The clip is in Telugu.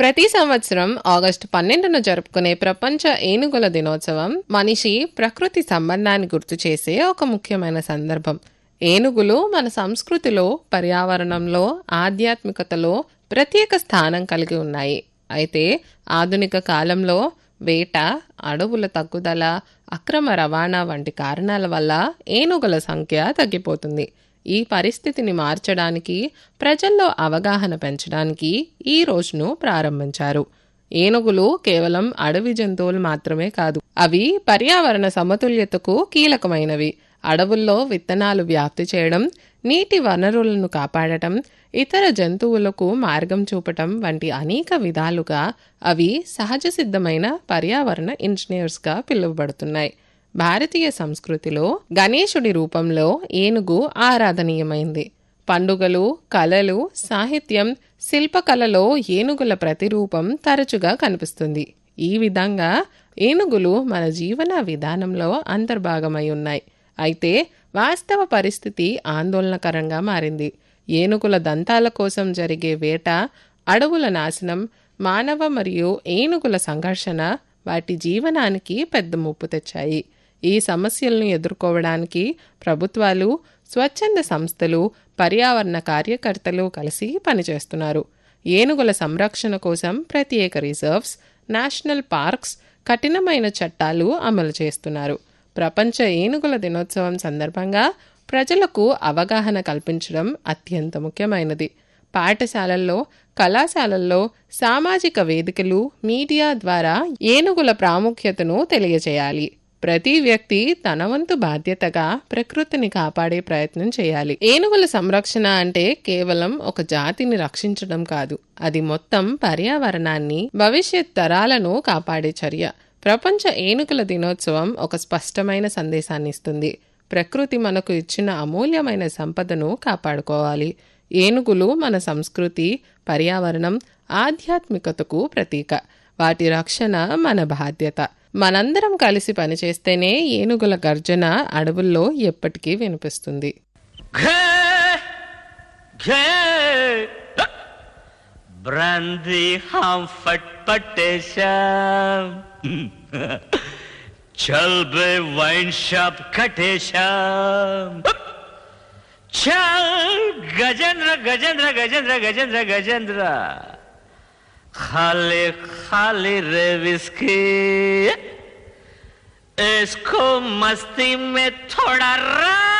ప్రతి సంవత్సరం ఆగస్టు పన్నెండున జరుపుకునే ప్రపంచ ఏనుగుల దినోత్సవం మనిషి ప్రకృతి సంబంధాన్ని గుర్తు చేసే ఒక ముఖ్యమైన సందర్భం ఏనుగులు మన సంస్కృతిలో పర్యావరణంలో ఆధ్యాత్మికతలో ప్రత్యేక స్థానం కలిగి ఉన్నాయి అయితే ఆధునిక కాలంలో వేట అడవుల తగ్గుదల అక్రమ రవాణా వంటి కారణాల వల్ల ఏనుగుల సంఖ్య తగ్గిపోతుంది ఈ పరిస్థితిని మార్చడానికి ప్రజల్లో అవగాహన పెంచడానికి ఈ రోజును ప్రారంభించారు ఏనుగులు కేవలం అడవి జంతువులు మాత్రమే కాదు అవి పర్యావరణ సమతుల్యతకు కీలకమైనవి అడవుల్లో విత్తనాలు వ్యాప్తి చేయడం నీటి వనరులను కాపాడటం ఇతర జంతువులకు మార్గం చూపటం వంటి అనేక విధాలుగా అవి సహజ సిద్ధమైన పర్యావరణ ఇంజనీర్స్గా పిలువబడుతున్నాయి భారతీయ సంస్కృతిలో గణేశుడి రూపంలో ఏనుగు ఆరాధనీయమైంది పండుగలు కళలు సాహిత్యం శిల్పకళలో ఏనుగుల ప్రతిరూపం తరచుగా కనిపిస్తుంది ఈ విధంగా ఏనుగులు మన జీవన విధానంలో అంతర్భాగమై ఉన్నాయి అయితే వాస్తవ పరిస్థితి ఆందోళనకరంగా మారింది ఏనుగుల దంతాల కోసం జరిగే వేట అడవుల నాశనం మానవ మరియు ఏనుగుల సంఘర్షణ వాటి జీవనానికి పెద్ద ముప్పు తెచ్చాయి ఈ సమస్యలను ఎదుర్కోవడానికి ప్రభుత్వాలు స్వచ్ఛంద సంస్థలు పర్యావరణ కార్యకర్తలు కలిసి పనిచేస్తున్నారు ఏనుగుల సంరక్షణ కోసం ప్రత్యేక రిజర్వ్స్ నేషనల్ పార్క్స్ కఠినమైన చట్టాలు అమలు చేస్తున్నారు ప్రపంచ ఏనుగుల దినోత్సవం సందర్భంగా ప్రజలకు అవగాహన కల్పించడం అత్యంత ముఖ్యమైనది పాఠశాలల్లో కళాశాలల్లో సామాజిక వేదికలు మీడియా ద్వారా ఏనుగుల ప్రాముఖ్యతను తెలియజేయాలి ప్రతి వ్యక్తి తన వంతు బాధ్యతగా ప్రకృతిని కాపాడే ప్రయత్నం చేయాలి ఏనుగుల సంరక్షణ అంటే కేవలం ఒక జాతిని రక్షించడం కాదు అది మొత్తం పర్యావరణాన్ని భవిష్యత్ తరాలను కాపాడే చర్య ప్రపంచ ఏనుగుల దినోత్సవం ఒక స్పష్టమైన సందేశాన్ని ఇస్తుంది ప్రకృతి మనకు ఇచ్చిన అమూల్యమైన సంపదను కాపాడుకోవాలి ఏనుగులు మన సంస్కృతి పర్యావరణం ఆధ్యాత్మికతకు ప్రతీక వాటి రక్షణ మన బాధ్యత మనందరం కలిసి పనిచేస్తేనే ఏనుగుల గర్జన అడవుల్లో ఎప్పటికీ వినిపిస్తుంది ब्रांदी हम फटपटे श्याम चल बे वाइन शॉप खटे श्याम चल गजेंद्र गजेंद्र गजेंद्र गजेंद्र गजेंद्र खाली खाली रे विस्की इसको मस्ती में थोड़ा रा